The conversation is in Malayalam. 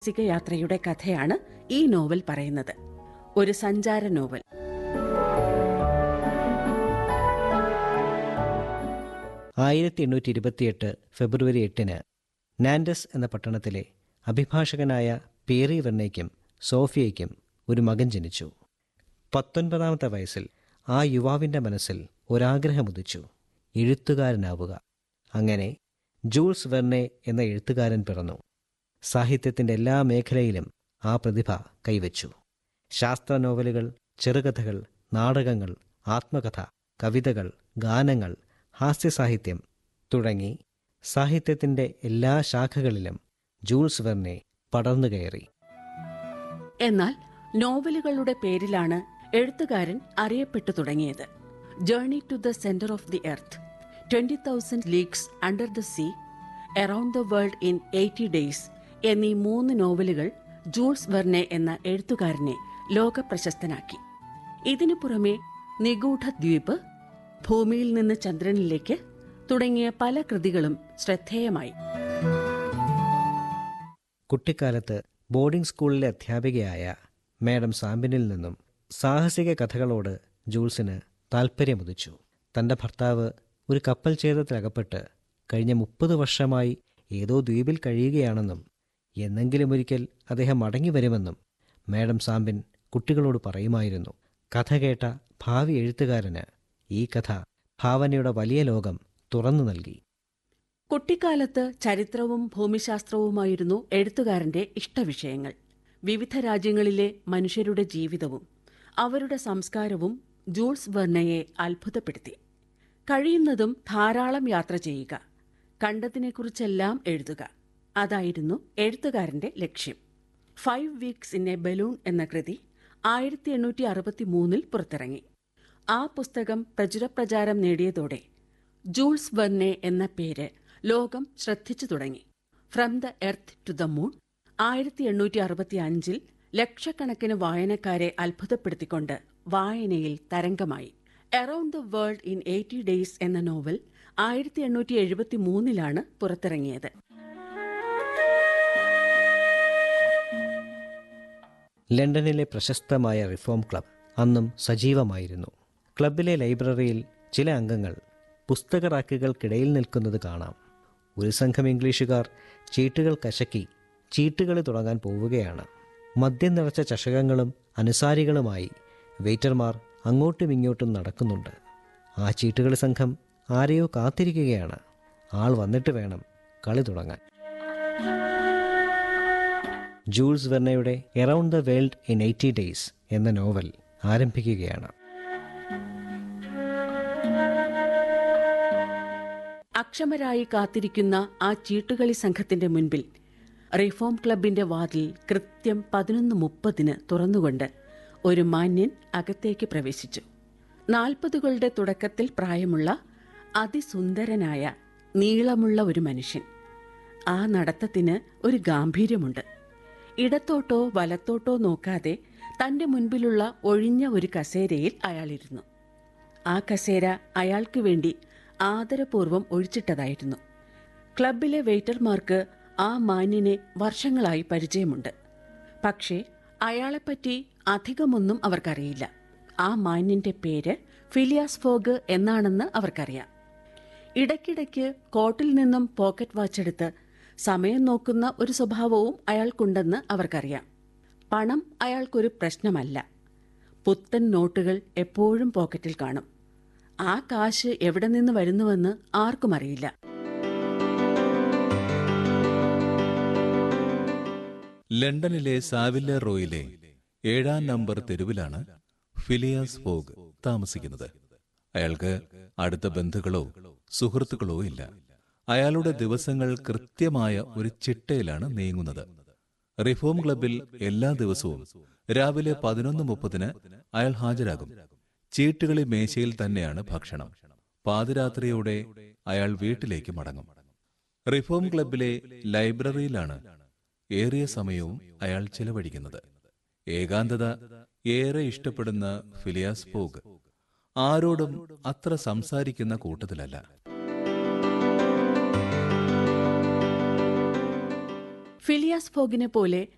സാഹസിക യാത്രയുടെ കഥയാണ് ഈ നോവൽ പറയുന്നത് ഒരു സഞ്ചാര നോവൽ ആയിരത്തി എണ്ണൂറ്റി ഇരുപത്തിയെട്ട് ഫെബ്രുവരി എട്ടിന് നാൻഡസ് എന്ന പട്ടണത്തിലെ അഭിഭാഷകനായ പേറി വെർണയ്ക്കും സോഫിയയ്ക്കും ഒരു മകൻ ജനിച്ചു പത്തൊൻപതാമത്തെ വയസ്സിൽ ആ യുവാവിൻ്റെ മനസ്സിൽ ഒരാഗ്രഹമുദിച്ചു എഴുത്തുകാരനാവുക അങ്ങനെ ജൂൾസ് വെർണെ എന്ന എഴുത്തുകാരൻ പിറന്നു സാഹിത്യത്തിൻ്റെ എല്ലാ മേഖലയിലും ആ പ്രതിഭ കൈവച്ചു ശാസ്ത്ര നോവലുകൾ ചെറുകഥകൾ നാടകങ്ങൾ ആത്മകഥ കവിതകൾ ഗാനങ്ങൾ ഹാസ്യസാഹിത്യം തുടങ്ങി സാഹിത്യത്തിൻ്റെ എല്ലാ ശാഖകളിലും ജൂൾസ് വെർണെ പടർന്നു കയറി എന്നാൽ നോവലുകളുടെ പേരിലാണ് എഴുത്തുകാരൻ അറിയപ്പെട്ടു തുടങ്ങിയത് journey to the centre of the earth twenty thousand leagues under the sea around the world in eighty days എന്നീ മൂന്ന് നോവലുകൾ ജൂൾസ് വെർണെ എന്ന എഴുത്തുകാരനെ ലോകപ്രശസ്തനാക്കി ഇതിനു പുറമെ നിഗൂഢ ദ്വീപ് ഭൂമിയിൽ നിന്ന് ചന്ദ്രനിലേക്ക് തുടങ്ങിയ പല കൃതികളും ശ്രദ്ധേയമായി കുട്ടിക്കാലത്ത് ബോർഡിംഗ് സ്കൂളിലെ അധ്യാപികയായ മാഡം സാമ്പിനിൽ നിന്നും സാഹസിക കഥകളോട് ജൂൾസിന് താൽപ്പര്യമുദിച്ചു തൻ്റെ ഭർത്താവ് ഒരു കപ്പൽ ഛേദത്തിലകപ്പെട്ട് കഴിഞ്ഞ മുപ്പത് വർഷമായി ഏതോ ദ്വീപിൽ കഴിയുകയാണെന്നും എന്നെങ്കിലും ഒരിക്കൽ അദ്ദേഹം മടങ്ങി വരുമെന്നും മാഡം സാമ്പിൻ കുട്ടികളോട് പറയുമായിരുന്നു കഥ കേട്ട ഭാവി എഴുത്തുകാരന് ഈ കഥ ഭാവനയുടെ വലിയ ലോകം തുറന്നു നൽകി കുട്ടിക്കാലത്ത് ചരിത്രവും ഭൂമിശാസ്ത്രവുമായിരുന്നു എഴുത്തുകാരന്റെ ഇഷ്ടവിഷയങ്ങൾ വിവിധ രാജ്യങ്ങളിലെ മനുഷ്യരുടെ ജീവിതവും അവരുടെ സംസ്കാരവും ജൂൾസ് വെർണയെ അത്ഭുതപ്പെടുത്തി കഴിയുന്നതും ധാരാളം യാത്ര ചെയ്യുക കണ്ടതിനെക്കുറിച്ചെല്ലാം എഴുതുക അതായിരുന്നു എഴുത്തുകാരന്റെ ലക്ഷ്യം five weeks in a balloon എന്ന കൃതി ആയിരത്തി എണ്ണൂറ്റി അറുപത്തി മൂന്നിൽ പുറത്തിറങ്ങി ആ പുസ്തകം പ്രചുരപ്രചാരം നേടിയതോടെ ജൂൾസ് വെർണെ എന്ന പേര് ലോകം ശ്രദ്ധിച്ചു തുടങ്ങി from the earth to the moon ആയിരത്തി എണ്ണൂറ്റി അറുപത്തി അഞ്ചിൽ ലക്ഷക്കണക്കിന് വായനക്കാരെ അത്ഭുതപ്പെടുത്തിക്കൊണ്ട് വായനയിൽ തരംഗമായി around the world in eighty days എന്ന നോവൽ ആയിരത്തി എണ്ണൂറ്റി എഴുപത്തി മൂന്നിലാണ് പുറത്തിറങ്ങിയത് ലണ്ടനിലെ പ്രശസ്തമായ റിഫോം ക്ലബ് അന്നും സജീവമായിരുന്നു ക്ലബിലെ ലൈബ്രറിയിൽ ചില അംഗങ്ങൾ പുസ്തകറാക്കുകൾക്കിടയിൽ നിൽക്കുന്നത് കാണാം ഒരു സംഘം ഇംഗ്ലീഷുകാർ ചീട്ടുകൾ കശക്കി ചീട്ടുകളി തുടങ്ങാൻ പോവുകയാണ് മദ്യം നിറച്ച ചഷകങ്ങളും അനുസാരികളുമായി വെയിറ്റർമാർ അങ്ങോട്ടും ഇങ്ങോട്ടും നടക്കുന്നുണ്ട് ആ ചീട്ടുകളി സംഘം ആരെയോ കാത്തിരിക്കുകയാണ് ആൾ വന്നിട്ട് വേണം കളി തുടങ്ങാൻ ജൂൾസ് വെർണയുടെ around the world in eighty days എന്ന നോവൽ ആരംഭിക്കുകയാണ് അക്ഷമരായി കാത്തിരിക്കുന്ന ആ ചീട്ടുകളി സംഘത്തിന്റെ മുൻപിൽ റിഫോം ക്ലബിന്റെ വാതിൽ കൃത്യം പതിനൊന്ന് മുപ്പതിന് തുറന്നുകൊണ്ട് ഒരു മാന്യൻ അകത്തേക്ക് പ്രവേശിച്ചു നാൽപ്പതുകളുടെ തുടക്കത്തിൽ പ്രായമുള്ള അതിസുന്ദരനായ നീളമുള്ള ഒരു മനുഷ്യൻ ആ നടത്തത്തിന് ഒരു ഗാംഭീര്യമുണ്ട് ഇടത്തോട്ടോ വലത്തോട്ടോ നോക്കാതെ തന്റെ മുൻപിലുള്ള ഒഴിഞ്ഞ ഒരു കസേരയിൽ അയാളിരുന്നു ആ കസേര അയാൾക്ക് വേണ്ടി ആദരപൂർവ്വം ഒഴിച്ചിട്ടതായിരുന്നു ക്ലബിലെ വെയിറ്റർമാർക്ക് ആ മാന്യനെ വർഷങ്ങളായി പരിചയമുണ്ട് പക്ഷേ അയാളെപ്പറ്റി അധികമൊന്നും അവർക്കറിയില്ല ആ മാന്യന്റെ പേര് ഫിലിയാസ് ഫോഗ് എന്നാണെന്ന് അവർക്കറിയാം ഇടയ്ക്കിടയ്ക്ക് കോട്ടിൽ നിന്നും പോക്കറ്റ് വാച്ച് എടുത്ത് സമയം നോക്കുന്ന ഒരു സ്വഭാവവും അയാൾക്കുണ്ടെന്ന് അവർക്കറിയാം പണം അയാൾക്കൊരു പ്രശ്നമല്ല പുത്തൻ നോട്ടുകൾ എപ്പോഴും പോക്കറ്റിൽ കാണും ആ കാശ് എവിടെ നിന്ന് വരുന്നുവെന്ന് ആർക്കും അറിയില്ല ലണ്ടനിലെ സാവില്ല റോയിലെ ഏഴാം നമ്പർ തെരുവിലാണ് ഫിലിയാസ് ഫോഗ് താമസിക്കുന്നത് അയാൾക്ക് അടുത്ത ബന്ധുക്കളോ സുഹൃത്തുക്കളോ ഇല്ല അയാളുടെ ദിവസങ്ങൾ കൃത്യമായ ഒരു ചിട്ടയിലാണ് നീങ്ങുന്നത് റിഫോം ക്ലബിൽ എല്ലാ ദിവസവും രാവിലെ പതിനൊന്ന് മുപ്പതിന് അയാൾ ഹാജരാകും ചീട്ടുകളി മേശയിൽ തന്നെയാണ് ഭക്ഷണം പാതിരാത്രിയോടെ അയാൾ വീട്ടിലേക്ക് മടങ്ങും റിഫോം ക്ലബിലെ ലൈബ്രറിയിലാണ് ഏറിയ സമയവും അയാൾ ചിലവഴിക്കുന്നത് ഏകാന്തത ഏറെ ഇഷ്ടപ്പെടുന്ന ഫിലിയാസ് പോഗ് ആരോടും അത്ര സംസാരിക്കുന്ന കൂട്ടത്തിലല്ല ഫിലിയാസ് ഫോഗിനെ പോലെ